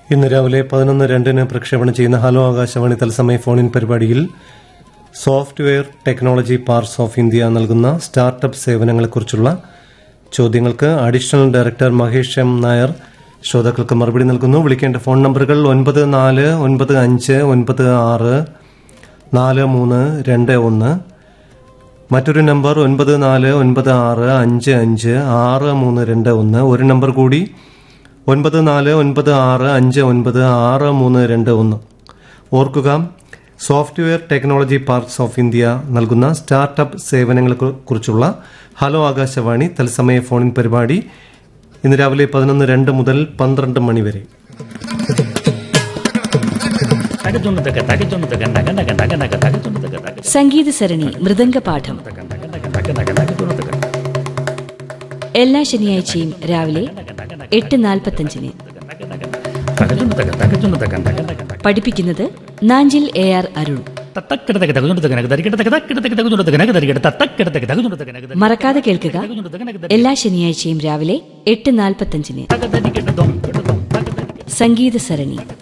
ഇന്ന് രാവിലെ പതിനൊന്ന് രണ്ടിന് പ്രക്ഷേപണം ചെയ്യുന്ന ഹലോ ആകാശവാണി തത്സമയ ഫോണിൻ പരിപാടിയിൽ software technology parks of India നൽകുന്ന സ്റ്റാർട്ടപ്പ് സേവനങ്ങളെക്കുറിച്ചുള്ള ചോദ്യങ്ങൾക്ക് additional director Mahesh M Nair ശ്രോതാക്കൾക്ക് മറുപടി നൽകുന്നു വിളിക്കേണ്ട ഫോൺ നമ്പറുകൾ ഒൻപത് നാല് ഒൻപത് അഞ്ച് ഒൻപത് ആറ് നാല് മൂന്ന് രണ്ട് ഒന്ന് മറ്റൊരു നമ്പർ ഒൻപത് നാല് ഒൻപത് ആറ് അഞ്ച് അഞ്ച് ആറ് മൂന്ന് രണ്ട് ഒന്ന് ഒരു നമ്പർ കൂടി ഒൻപത് നാല് ഒൻപത് ആറ് അഞ്ച് ഒൻപത് ആറ് മൂന്ന് രണ്ട് ഒന്ന് ഓർക്കുക software technology parks of India നൽകുന്ന സ്റ്റാർട്ടപ്പ് സേവനങ്ങളെക്കുറിച്ചുള്ള ഹലോ ആകാശവാണി തത്സമയ ഫോണിൻ പരിപാടി ഇന്ന് രാവിലെ പതിനൊന്ന് രണ്ട് മുതൽ പന്ത്രണ്ട് മണി വരെ തകച്ചുണ്ടൊക്കെ തകച്ചുണ്ടൊക്കെ നക നക നക നക തകച്ചുണ്ടൊക്കെ തക സംഗീത സരണി മൃദംഗ പാഠം നക നക നക നക തകച്ചുണ്ടൊക്കെ എല്ലാ ശനിയാഴ്ചയും രാവിലെ എട്ട് നാൽപ്പത്തഞ്ചിന് തകച്ചുണ്ടൊക്കെ തകച്ചുണ്ടൊക്കെ നക നക പഠിപ്പിക്കുന്നത് നാഞ്ചിൽ എ ആർ അരുൺ തത്തക്കിടതൊക്കെ തകച്ചുണ്ടൊക്കെ നക തരികിടതൊക്കെ തക്കിടതൊക്കെ തകച്ചുണ്ടൊക്കെ നക തരികിട തത്തക്കിടതൊക്കെ തകച്ചുണ്ടൊക്കെ നക മറക്കാതെ കേൾക്കുക എല്ലാ ശനിയാഴ്ചയും രാവിലെ എട്ട് നാൽപ്പത്തഞ്ചിന് തക തരികിട ദം കിട ദം തക തരികിട സംഗീത സരണി